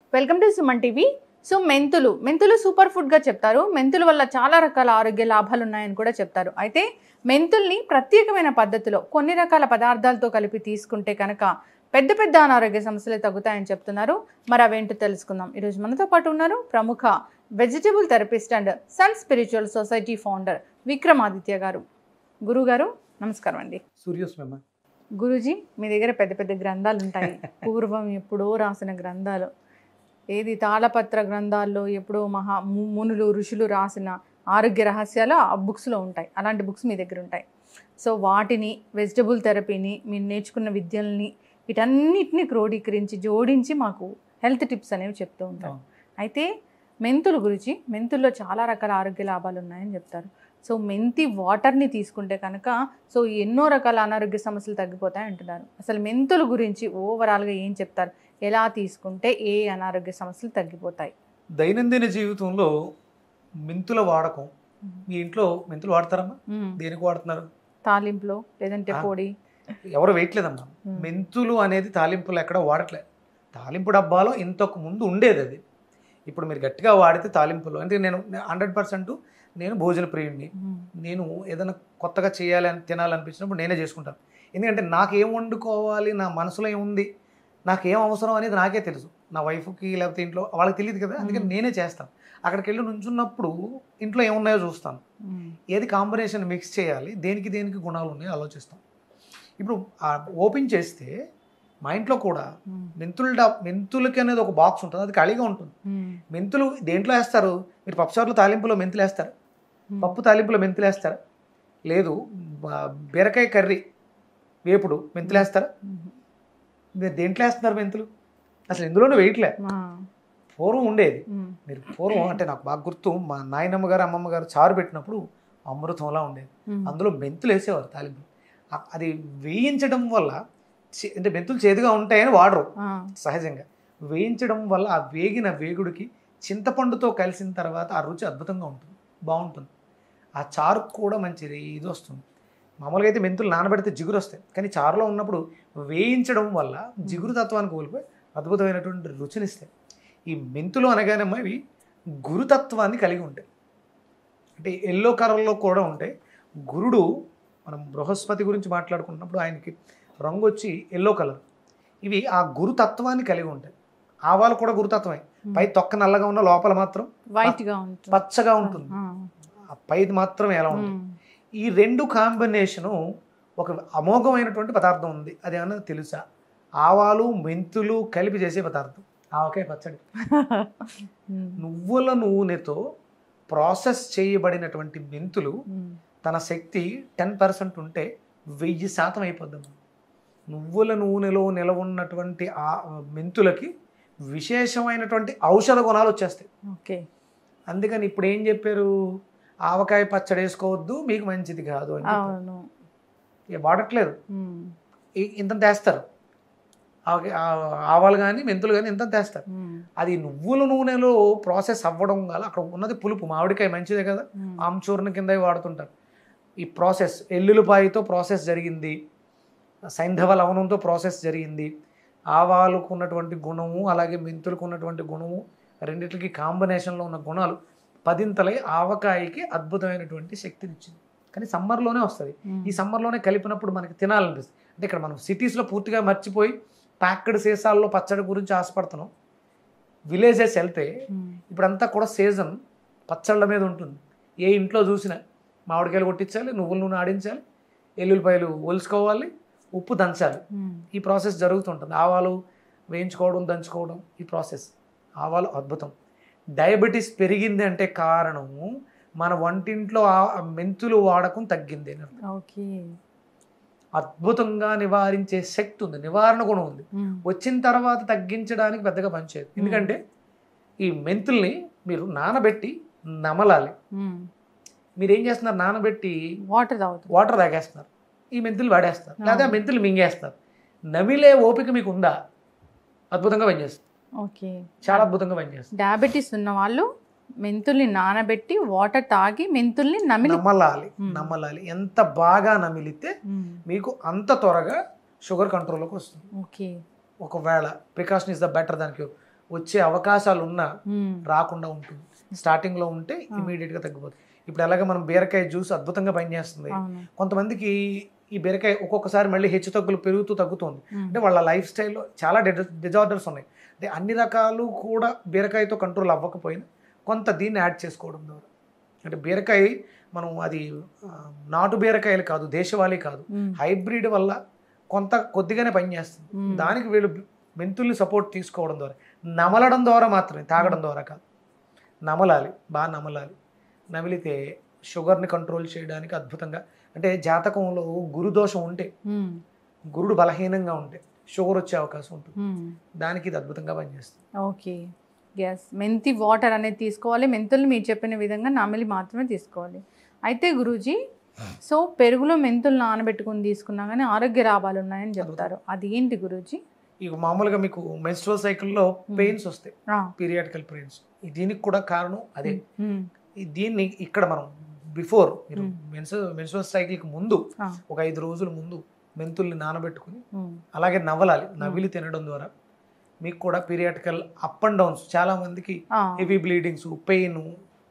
Welcome to Suman TV so మెంతులు మెంతులు super ఫుడ్గా చెప్తారు మెంతుల వల్ల చాలా రకాల ఆరోగ్య లాభాలు ఉన్నాయని కూడా చెప్తారు అయితే మెంతుల్ని ప్రత్యేకమైన పద్ధతిలో కొన్ని రకాల పదార్థాలతో కలిపి తీసుకుంటే కనుక పెద్ద పెద్ద అనారోగ్య సమస్యలు తగ్గుతాయని చెప్తున్నారు మరి అవేంటో తెలుసుకుందాం ఈరోజు మనతో పాటు ఉన్నారు ప్రముఖ vegetable therapist and sun spiritual society founder Vikramaditya garu గురుగారు నమస్కారం అండి సూర్యోస్మమ్మ గురూజీ మీ దగ్గర పెద్ద పెద్ద గ్రంథాలు ఉంటాయి పూర్వం ఎప్పుడో రాసిన గ్రంథాలు ఏది తాళపత్ర గ్రంథాల్లో ఎప్పుడో మహా ము- మునులు ఋషులు రాసిన ఆరోగ్య రహస్యాలు ఆ బుక్స్లో ఉంటాయి అలాంటి బుక్స్ మీ దగ్గర ఉంటాయి సో వాటిని వెజిటబుల్ థెరపీని మీరు నేర్చుకున్న విద్యల్ని వీటన్నిటిని క్రోడీకరించి జోడించి మాకు హెల్త్ టిప్స్ అనేవి చెప్తూ ఉంటారు అవును. అయితే మెంతుల గురించి మెంతుల్లో చాలా రకాల ఆరోగ్య లాభాలు ఉన్నాయని చెప్తారు సో మెంతి వాటర్ని తీసుకుంటే కనుక సో ఎన్నో రకాల అనారోగ్య సమస్యలు తగ్గిపోతాయి అంటున్నారు అసలు మెంతుల గురించి ఓవరాల్గా ఏం చెప్తారు ఎలా తీసుకుంటే ఏ అనారోగ్య సమస్యలు తగ్గిపోతాయి దైనందిన జీవితంలో మెంతుల వాడకం మీ ఇంట్లో మెంతులు వాడతారమ్మా మ్మ్. దేనికి వాడుతున్నారు తాలింపులో లేదంటే ఆ. పొడి ఎవరు వేయట్లేదమ్మా మ్మ్. మెంతులు అనేది తాలింపులు ఎక్కడ వాడట్లే తాలింపు డబ్బాలో ఇంతకు ముందు ఉండేది అది ఇప్పుడు మీరు గట్టిగా వాడితే తాలింపులు అంటే నేను హండ్రెడ్ పర్సెంట్ నేను భోజన ప్రియుడిని మ్మ్. నేను ఏదైనా కొత్తగా చేయాలి అని తినాలనిపించినప్పుడు నేనే చేసుకుంటాను ఎందుకంటే నాకు ఏం వండుకోవాలి నా మనసులో ఏముంది నాకు ఏం అవసరం అనేది నాకే తెలుసు నా వైఫ్కి లేకపోతే ఇంట్లో వాళ్ళకి తెలియదు కదా అందుకని మ్మ్. నేనే చేస్తాను అక్కడికి వెళ్ళి నుంచున్నప్పుడు ఇంట్లో ఏమున్నాయో చూస్తాను మ్మ్. ఏది కాంబినేషన్ మిక్స్ చేయాలి దేనికి దేనికి గుణాలు ఉన్నాయో ఆలోచిస్తాం ఇప్పుడు ఆ ఓపెన్ చేస్తే మా ఇంట్లో కూడా మ్మ్. మెంతుల డా మెంతులకి అనేది ఒక బాక్స్ ఉంటుంది అది ఖాళీగా ఉంటుంది మ్మ్. మెంతులు దేంట్లో వేస్తారు మీరు పప్పుసార్లు తాలింపులో మెంతులు వేస్తారు మ్మ్. పప్పు తాలింపులో మెంతులు వేస్తారా లేదు బ- బీరకాయ కర్రీ వేపుడు మెంతులు వేస్తారా మ్మ్. మీరు దేంట్లో వేస్తున్నారు మెంతులు అసలు ఇందులోనే వేయట్లే ఆ. పూర్వం ఉండేది మ్మ్. మీరు పూర్వం అంటే నాకు బాగా గుర్తు మా నాయనమ్మ గారు అమ్మమ్మ గారు చారు పెట్టినప్పుడు అమృతంలా ఉండేది మ్మ్. అందులో మెంతులు వేసేవారు తాలింపు అ- అది వేయించడం వల్ల చే- అంటే మెంతులు చేదుగా ఉంటాయని వాడరు ఆ. సహజంగా వేయించడం వల్ల ఆ వేగిన వేగుడికి చింతపండుతో కలిసిన తర్వాత ఆ రుచి అద్భుతంగా ఉంటుంది బాగుంటుంది ఆ చారు కూడా మంచిది ఇది వస్తుంది మామూలుగా అయితే మెంతులు నానబెడితే జిగురు వస్తాయి కానీ చారులో ఉన్నప్పుడు వేయించడం వల్ల జిగురు తత్వాన్ని కోల్పోయి అద్భుతమైనటువంటి రుచినిస్తాయి ఈ మెంతులు అనగానే ఇవి గురుతత్వాన్ని కలిగి ఉంటాయి అంటే ఎల్లో కలర్లో కూడా ఉంటాయి గురుడు మనం బృహస్పతి గురించి మాట్లాడుకున్నప్పుడు ఆయనకి రంగు వచ్చి ఎల్లో కలర్ ఇవి ఆ గురుతత్వాన్ని కలిగి ఉంటాయి ఆవాలు కూడా గురుతత్వమే పై తొక్క నల్లగా ఉన్న లోపల మాత్రం వైట్ గా ఉంటుంది పచ్చగా ఉంటుంది ఆ. ఆ పైది మాత్రం ఎలా ఉంటుంది మ్మ్. ఈ రెండు కాంబినేషను ఒక అమోఘమైనటువంటి పదార్థం ఉంది అది ఏమన్నా తెలుసా ఆవాలు మెంతులు కలిపి చేసే పదార్థం ఆవకాయ పచ్చడి మ్మ్. నువ్వుల నూనెతో ప్రాసెస్ చేయబడినటువంటి మెంతులు మ్మ్. తన శక్తి టెన్ పర్సెంట్ ఉంటే వెయ్యి శాతం అయిపోద్దాం నువ్వుల నూనెలో నిలవ ఉన్నటువంటి ఆ మెంతులకి విశేషమైనటువంటి ఔషధ గుణాలు వచ్చేస్తాయి ఓకే అందుకని ఇప్పుడు ఏం చెప్పారు ఆవకాయ పచ్చడి వేసుకోవద్దు మీకు మంచిది కాదు అని చెప్పారు. అవును ఇక వాడట్లేదు మ్మ్. ఇ- ఇంత తెస్తారు ఆవకాయ- ఆ- ఆవాలు కానీ మెంతులు కానీ ఇంత తెస్తారు మ్మ్. అది నువ్వుల నూనెలో ప్రాసెస్ అవ్వడం వల్ల అక్కడ ఉన్నది పులుపు మామిడికాయ మంచిదే కదా మ్మ్. ఆమ్చూర్ణ కింద అవి వాడుతుంటారు ఈ ప్రాసెస్ ఎల్లుల్లిపాయతో ప్రాసెస్ జరిగింది సైంధవ లవణంతో ప్రాసెస్ జరిగింది ఆవాలకు ఉన్నటువంటి గుణము అలాగే మెంతులకు ఉన్నటువంటి గుణము రెండిటికి కాంబినేషన్లో ఉన్న గుణాలు పదింతలై ఆవకాయకి అద్భుతమైనటువంటి శక్తినిచ్చింది కానీ సమ్మర్లోనే వస్తుంది మ్మ్. ఈ సమ్మర్లోనే కలిపినప్పుడు మనకి తినాలనిపిస్తుంది అంటే ఇక్కడ మనం సిటీస్లో పూర్తిగా మర్చిపోయి ప్యాక్డ్ సీసాల్లో పచ్చడి గురించి ఆశపడుతున్నాం విలేజెస్ వెళ్తే మ్మ్. ఇప్పుడంతా కూడా సీజన్ పచ్చళ్ళ మీద ఉంటుంది ఏ ఇంట్లో చూసినా మామిడికాయలు కొట్టించాలి నువ్వుల నూనె ఆడించాలి ఎల్లుల్లిపాయలు ఒలుసుకోవాలి ఉప్పు దంచాలి మ్మ్. ఈ ప్రాసెస్ జరుగుతుంటుంది ఆవాలు వేయించుకోవడం దంచుకోవడం ఈ ప్రాసెస్ ఆవాలు అద్భుతం డయాబెటీస్ పెరిగింది అంటే కారణము మన వంటింట్లో ఆ మెంతులు వాడకం తగ్గింది అని అర్థం. ఓకే అద్భుతంగా నివారించే శక్తి ఉంది నివారణ గుణం ఉంది మ్మ్. వచ్చిన తర్వాత తగ్గించడానికి పెద్దగా పనిచేయదు ఎందుకంటే ఈ మెంతుల్ని మీరు నానబెట్టి నమలాలి మ్మ్. మీరు ఏం చేస్తున్నారు నానబెట్టి వాటర్ తాగుతుంది వాటర్ తాగేస్తున్నారు ఈ మెంతులు వాడేస్తారు లేదా ఆ మెంతులు మింగేస్తారు నమిలే ఓపిక మీకు ఉందా అద్భుతంగా పనిచేస్తుంది ఓకే చాలా అద్భుతంగా పనిచేస్తుంది డయాబెటీస్ ఉన్న వాళ్ళు మెంతుల్ని నానబెట్టి వాటర్ తాగి మెంతుల్ని నమిలి నమలాలి మ్మ్. నమలాలి ఎంత బాగా నమిలితే మ్మ్. మీకు అంత త్వరగా షుగర్ కంట్రోల్లోకి వస్తుంది ఓకే ఒకవేళ ప్రికాషన్ ఇస్ ద బెటర్ దానికి వచ్చే అవకాశాలు ఉన్నా మ్మ్. రాకుండా ఉంటుంది స్టార్టింగ్లో ఉంటే ఇమీడియట్గా తగ్గిపోతుంది ఇప్పుడు ఎలాగ మనం బీరకాయ జ్యూస్ అద్భుతంగా పనిచేస్తుంది అవును కొంతమందికి ఈ బీరకాయ ఒక్కొక్కసారి మళ్ళీ హెచ్చు తగ్గులు పెరుగుతూ తగ్గుతుంది మ్మ్. అంటే వాళ్ళ లైఫ్ స్టైల్లో చాలా డిజార్డర్స్ ఉన్నాయి అంటే అన్ని రకాలు కూడా బీరకాయతో కంట్రోల్ అవ్వకపోయినా కొంత దీన్ని యాడ్ చేసుకోవడం ద్వారా అంటే బీరకాయ మనం అది ఆ, నాటు బీరకాయలు కాదు దేశవాళీ కాదు మ్మ్. హైబ్రిడ్ వల్ల కొంత కొద్దిగానే పనిచేస్తుంది మ్మ్. దానికి వీళ్ళు మెంతుల్ని సపోర్ట్ తీసుకోవడం ద్వారా నమలడం ద్వారా మాత్రమే తాగడం ద్వారా కాదు నమలాలి బాగా నమలాలి నమిలితే షుగర్ని కంట్రోల్ చేయడానికి అద్భుతంగా అంటే జాతకంలో గురుదోషం ఉంటే మ్మ్. గురుడు బలహీనంగా ఉంటే షుగర్ వచ్చే అవకాశం ఉంటుంది మ్మ్. దానికి ఇది అద్భుతంగా పనిచేస్తుంది ఓకే ఎస్ మెంతి వాటర్ అనేది తీసుకోవాలి మెంతులు మీరు చెప్పిన విధంగా నమిలి మాత్రమే తీసుకోవాలి అయితే గురూజీ సో పెరుగులో మెంతులు నానబెట్టుకుని తీసుకున్నా కానీ ఆరోగ్య లాభాలు ఉన్నాయని చెప్తారు అది ఏంటి గురూజీ ఇక మామూలుగా మీకు మెన్స్ట్రువల్ సైకిల్లో పెయిన్స్ వస్తాయి ఆ, పీరియాడికల్ పెయిన్స్ దీనికి కూడా కారణం అదే మ్మ్. ఈ దీన్ని ఇక్కడ మనం బిఫోర్ మీరు మ్మ్. మెన్స్ మెన్స్ట్రువల్ సైకిల్కి ముందు ఆ, ఒక ఐదు రోజుల ముందు మెంతుల్ని నానబెట్టుకుని మ్మ్. అలాగే నవ్వలాలి నవ్విలి తినడం ద్వారా మీకు కూడా పీరియాటికల్ అప్ అండ్ డౌన్స్ చాలా మందికి ఆ, హెవీ బ్లీడింగ్స్ పెయిన్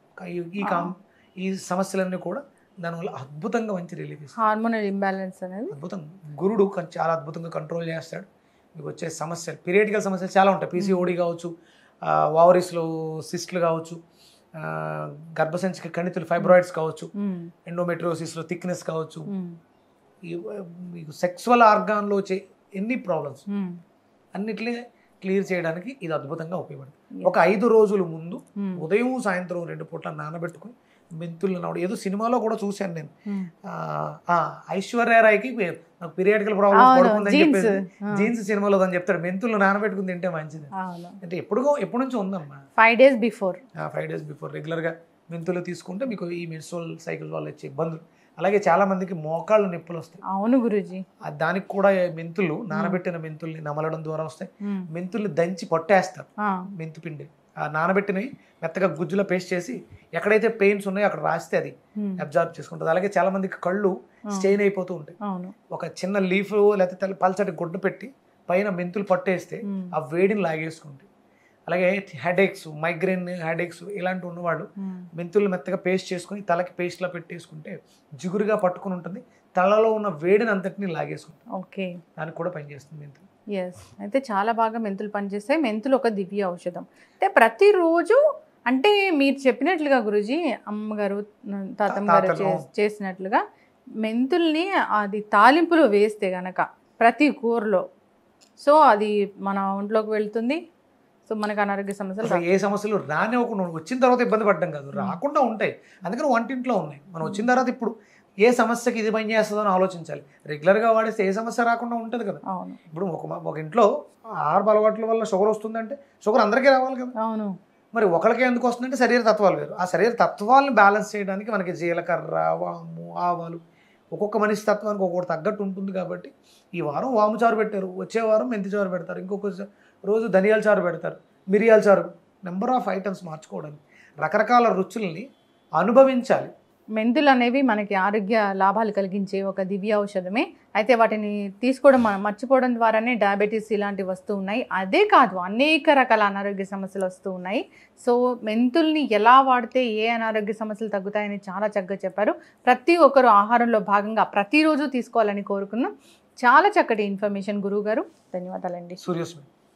ఈ కామ్ ఈ సమస్యలన్నీ కూడా దానివల్ల అద్భుతంగా మంచి రిలీఫ్ ఇస్తుంది హార్మోనల్ ఇంబ్యాలెన్స్ అనేది అద్భుతం గురుడు కన్- చాలా అద్భుతంగా కంట్రోల్ చేస్తాడు మీకు వచ్చే సమస్యలు పీరియాటికల్ సమస్యలు చాలా ఉంటాయి పీసీఓడి కావచ్చు వావరీస్లో సిస్ట్లు కావచ్చు ఆ, గర్భసంచిక కణితులు ఫైబ్రాయిడ్స్ కావచ్చు మ్మ్. ఎండోమెట్రోసిస్లో థిక్నెస్ కావచ్చు మ్మ్. ఈ, మీకు సెక్సువల్ ఆర్గాన్లో వచ్చే ఎన్ని ప్రాబ్లమ్స్ మ్మ్. అన్నిటిని క్లియర్ చేయడానికి ఇది అద్భుతంగా ఉపయోగపడుతుంది Yes. ఒక ఐదు రోజుల ముందు మ్మ్. ఉదయం సాయంత్రం రెండు పూట్ల నానబెట్టుకుని మెంతులు నవ్వడం ఏదో సినిమాలో కూడా చూశాను నేను మ్మ్. ఆ, ఆ, ఐశ్వర్య రాయ్కి పే- నాకు పీరియాడికల్ ప్రాబ్లమ్స్ అవును, పడుతుందని jeans. చెప్పేసి ఆ. జీన్స్ సినిమాలో అని చెప్తాడు మెంతులు నానబెట్టుకుని తింటే మంచిది అవును అంటే ఎప్పుడుగో ఎప్పటి నుంచి ఉందమ్మా five days before five days before రెగ్యులర్గా మెంతులు తీసుకుంటే మీకు ఈ మెన్స్ట్రువల్ సైకిల్ వల్ల వచ్చే ఇబ్బందులు అలాగే చాలా మందికి మోకాళ్ళు నొప్పులు వస్తాయి అవును గురూజీ ఆ దానికి కూడా మెంతులు నానబెట్టిన మెంతుల్ని నమలడం ద్వారా వస్తాయి మ్మ్. మెంతుల్ని దంచి పొట్టేస్తారు ఆ, మెంతు పిండి ఆ నానబెట్టినవి మెత్తగా గుజ్జులో పేస్ట్ చేసి ఎక్కడైతే పెయిన్స్ ఉన్నాయో అక్కడ రాస్తే అది మ్మ్. అబ్జర్వ్ చేసుకుంటుంది అలాగే చాలా మందికి కళ్ళు స్టెయిన్ అయిపోతూ ఉంటాయి అవును ఒక చిన్న లీఫ్ లేకపోతే తెల్ల- పల్చటి గుడ్డ పెట్టి పైన మెంతులు పట్టేస్తే మ్మ్. ఆ వేడిని లాగేసుకుంటాయి అలాగే హెడేక్స్ మైగ్రేన్ హెడేక్స్ ఇలాంటి ఉన్నవాళ్ళు మ్మ్. మెంతులు మెత్తగా పేస్ట్ చేసుకుని తలకి పేస్ట్లా పెట్టేసుకుంటే జిగురుగా పట్టుకుని ఉంటుంది తలలో ఉన్న వేడిని అంతటిని లాగేసుకుంటుంది ఓకే దానికి కూడా పనిచేస్తుంది మెంతులు ఎస్ అయితే చాలా బాగా మెంతులు పనిచేస్తాయి మెంతులు ఒక దివ్య ఔషధం అంటే ప్రతిరోజు అంటే మీరు చెప్పినట్లుగా గురుజీ అమ్మగారు తాతమ్మ గారు తాతలు. చే- చేసినట్లుగా మెంతుల్ని అది తాలింపులో వేస్తే గనక ప్రతి కూరలో సో అది మన ఒంట్లోకి వెళ్తుంది సో మనకు అనారోగ్య సమస్యలు అసలు ఏ సమస్యలు రానివ్వకుండా ఉండవు. వచ్చిన తర్వాత ఇబ్బంది పడడం కాదు రాకుండా ఉంటాయి అందుకని వంటింట్లో ఉన్నాయి మనం వచ్చిన తర్వాత ఇప్పుడు ఏ సమస్యకి ఇది పని చేస్తుందో అని ఆలోచించాలి రెగ్యులర్గా వాడిస్తే ఏ సమస్య రాకుండా ఉంటుంది కదా అవును ఇప్పుడు ఒక ఒక ఇంట్లో ఆహార అలవాట్ల వల్ల షుగర్ వస్తుందంటే షుగర్ అందరికీ రావాలి కదా అవును మరి ఒకరికి ఎందుకు వస్తుందంటే శరీర తత్వాలు వేరు ఆ శరీర తత్వాలను బ్యాలెన్స్ చేయడానికి మనకి జీలకర్ర వాము ఆవాలు ఒక్కొక్క మనిషి తత్వానికి ఒక్కొక్కటి తగ్గట్టు ఉంటుంది కాబట్టి ఈ వారం వాము చారు పెట్టారు వచ్చే వారం మెంతి చారు పెడతారు ఇంకొక స- రోజు ధనియాల చారు పెడతారు మిరియాల చారు నెంబర్ ఆఫ్ ఐటమ్స్ మార్చుకోవడానికి రకరకాల రుచుల్ని అనుభవించాలి మెంతులు అనేవి మనకి ఆరోగ్య లాభాలు కలిగించే ఒక దివ్య ఔషధమే అయితే వాటిని తీసుకోవడం మనం మర్చిపోవడం ద్వారానే డయాబెటీస్ ఇలాంటివి వస్తూ ఉన్నాయి అదే కాదు అనేక రకాల అనారోగ్య సమస్యలు వస్తూ ఉన్నాయి సో మెంతుల్ని ఎలా వాడితే ఏ అనారోగ్య సమస్యలు తగ్గుతాయని చాలా చక్కగా చెప్పారు ప్రతి ఒక్కరు ఆహారంలో భాగంగా ప్రతిరోజు తీసుకోవాలని కోరుకున్నాం చాలా చక్కటి ఇన్ఫర్మేషన్ గురువు గారు ధన్యవాదాలండి సూర్యస్మి